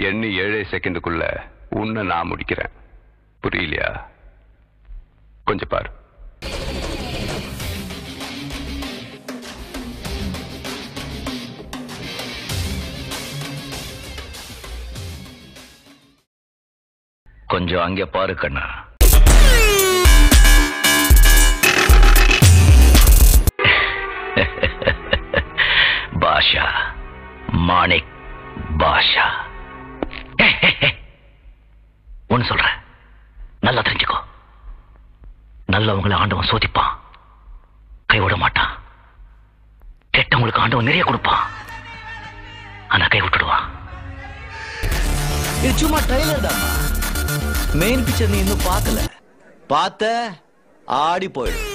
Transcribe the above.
எண்ணி ஏழே செகண்டுக்குள்ள உன்னை நான் முடிக்கிறேன் புரியலையா கொஞ்சம் பாரு கொஞ்சம் அங்கே பாரு கண்ணா பாஷா மாணிக் பாஷா ஒன்னு சொல்றேன் நல்லா தெரிஞ்சுக்கோ நல்லவங்களை ஆண்டவன் சோதிப்பான் கைவிட மாட்டான் கெட்டவங்களுக்கு ஆண்டவன் நிறைய கொடுப்பான் ஆனா கை விட்டுடுவான் இது சும்மா ட்ரைலர் தான்மா மெயின் பிக்சர் நீ இன்னும் பார்க்கல பார்த்த ஆடி போயிடும்